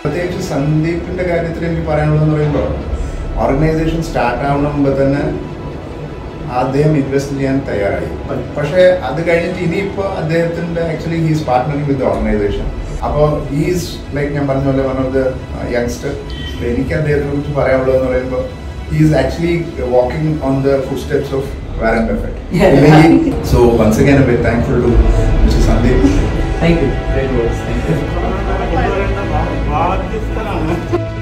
പ്രത്യേകിച്ച് സന്ദീപിന്റെ കാര്യത്തിൽ എനിക്ക് പറയാനുള്ളതെന്ന് പറയുമ്പോൾ ഓർഗനൈസേഷൻ സ്റ്റാർട്ട് ആവണ മുമ്പ് തന്നെ അദ്ദേഹം ഇൻവെസ്റ്റ് ചെയ്യാൻ തയ്യാറായി പക്ഷേ അത് കഴിഞ്ഞിട്ട് ഇനിയിപ്പോൾ അദ്ദേഹത്തിന്റെ actually he's partnering with organization അപ്പോൾ ഹീസ് ലൈക്ക് ഞാൻ പറഞ്ഞ പോലെ വൺ ഓഫ് ദ യങ്സ്റ്റർ എനിക്ക് അദ്ദേഹത്തെ കുറിച്ച് പറയാനുള്ളതെന്ന് പറയുമ്പോൾ he's actually walking on the footsteps of Warren പെർഫെക്റ്റ് so once again very thankful to mister Sandeep thank you great words thank you ബാധ്യസ്ഥനാണ്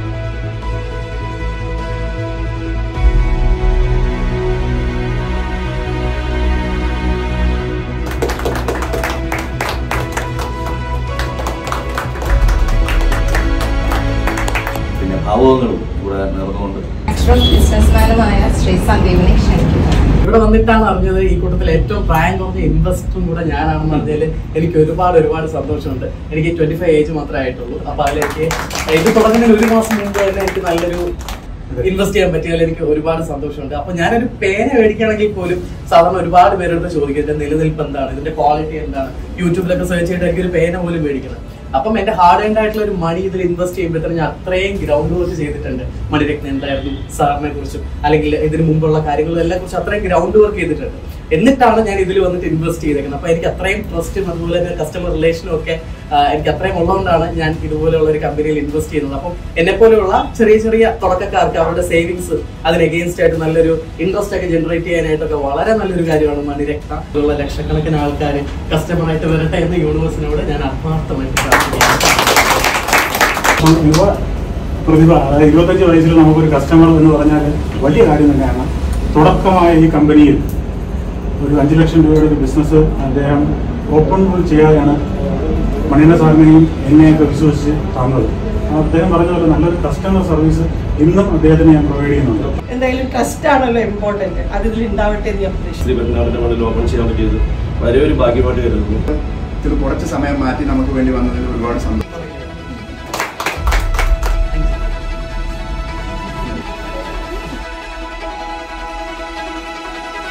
പിന്നെ ഭാവങ്ങളും ഇവിടെ നേർന്നുകൊണ്ട് നാച്ചുറൽ ബിസിനസ്മാനുമായ ശ്രീ സന്ദീപിനെ ക്ഷണിക്കുന്നു ഇവിടെ വന്നിട്ടാണ് അറിഞ്ഞത് ഈ കൂട്ടത്തിൽ ഏറ്റവും പ്രായം കുറഞ്ഞ ഇൻവെസ്റ്ററും കൂടെ ഞാനാണെന്ന് അറിഞ്ഞതിൽ എനിക്ക് ഒരുപാട് ഒരുപാട് സന്തോഷമുണ്ട് എനിക്ക് ട്വന്റി ഫൈവ് ഏജ് മാത്രമേ ആയിട്ടുള്ളൂ അപ്പൊ അതിലേക്ക് ഇത് തുടങ്ങുന്നതിന് ഒരു മാസം മുമ്പ് തന്നെ എനിക്ക് നല്ലൊരു ഇൻവെസ്റ്റ് ചെയ്യാൻ പറ്റിയതിൽ എനിക്ക് ഒരുപാട് സന്തോഷമുണ്ട് അപ്പൊ ഞാനൊരു പേന മേടിക്കുകയാണെങ്കിൽ പോലും സാധാരണ ഒരുപാട് പേരോട് ചോദിക്കും ഇതിന്റെ നിലനിൽപ്പ് എന്താണ് ഇതിന്റെ ക്വാളിറ്റി എന്താണ് യൂട്യൂബിലൊക്കെ സെർച്ച് ചെയ്തിട്ട് എനിക്കൊരു പേന പോലും മേടിക്കണം അപ്പം എന്റെ ഹാർഡ് ആൻഡ് ആയിട്ടുള്ള ഒരു മണി ഇതിൽ ഇൻവെസ്റ്റ് ചെയ്യുമ്പോഴത്തേനും ഞാൻ അത്രയും ഗ്രൗണ്ട് വർക്ക് ചെയ്തിട്ടുണ്ട് മണിരത്നം എന്തായിരുന്നു സാറിനെ കുറിച്ചും അല്ലെങ്കിൽ ഇതിന് മുമ്പുള്ള കാര്യങ്ങളെല്ലാം കുറിച്ച് അത്രയും ഗ്രൗണ്ട് വർക്ക് ചെയ്തിട്ടുണ്ട് എന്നിട്ടാണ് ഞാൻ ഇതിൽ വന്നിട്ട് ഇൻവെസ്റ്റ് ചെയ്തേക്കുന്നത് അപ്പൊ എനിക്ക് അത്രയും ട്രസ്റ്റും അതുപോലെ തന്നെ കസ്റ്റമർ റിലേഷനും ഒക്കെ ആ, എനിക്ക് അത്രയും ഉള്ളതുകൊണ്ടാണ് ഞാൻ ഇതുപോലെയുള്ള ഒരു കമ്പനിയിൽ ഇൻവെസ്റ്റ് ചെയ്യുന്നത് അപ്പം എന്നെ പോലെയുള്ള ചെറിയ ചെറിയ തുടക്കക്കാർക്ക് അവരുടെ സേവിങ്സ് അതിന് എഗെയിൻസ്റ്റ് ആയിട്ട് നല്ലൊരു ഇൻട്രസ്റ്റ് ഒക്കെ ജനറേറ്റ് ചെയ്യാനായിട്ടൊക്കെ വളരെ നല്ലൊരു കാര്യമാണ് മണിരത്ന ഉള്ള ലക്ഷക്കണക്കിന് ആൾക്കാർ കസ്റ്റമറായിട്ട് വരട്ടെ എന്ന യൂണിവേഴ്സിനോട് ഞാൻ ആത്മാർത്ഥമായിട്ട് പ്രാർത്ഥിക്കുന്നു അപ്പം യുവ പ്രതിഭ അതായത് ഇരുപത്തഞ്ച് വയസ്സിൽ നമുക്കൊരു കസ്റ്റമർ എന്ന് പറഞ്ഞാൽ വലിയ കാര്യം തന്നെയാണ് തുടക്കമായ ഈ കമ്പനിയിൽ ഒരു അഞ്ച് ലക്ഷം രൂപയുടെ ഒരു ബിസിനസ് അദ്ദേഹം ഓപ്പൺ ചെയ്യാതെയാണ് മണിയണ്ണ സാറിനെയും എന്നെയൊക്കെ വിശ്വസിച്ച് തന്നത് അദ്ദേഹം പറഞ്ഞ പോലെ നല്ലൊരു കസ്റ്റമർ സർവീസ് ഇന്നും അദ്ദേഹത്തിന് ഞാൻ പ്രൊവൈഡ് ചെയ്യുന്നുണ്ട് എന്തായാലും ട്രസ്റ്റ് ആണല്ലോ ഇമ്പോർട്ടന്റ് അത് ഇതിൽ ഉണ്ടാവട്ടെ എന്ന് ഞാൻ പ്രതീക്ഷിക്കുന്നു ശ്രീ പെരുന്നാളിന്റെ മണ്ണിൽ ഓപ്പൺ ചെയ്യാൻ പറ്റിയത് വളരെ ഒരു ഭാഗ്യമായിട്ട് കരുതുന്നു ഇത് കുറച്ച് സമയം മാറ്റി നമുക്ക് വേണ്ടി വന്നതിൽ ഒരുപാട് സന്തോഷം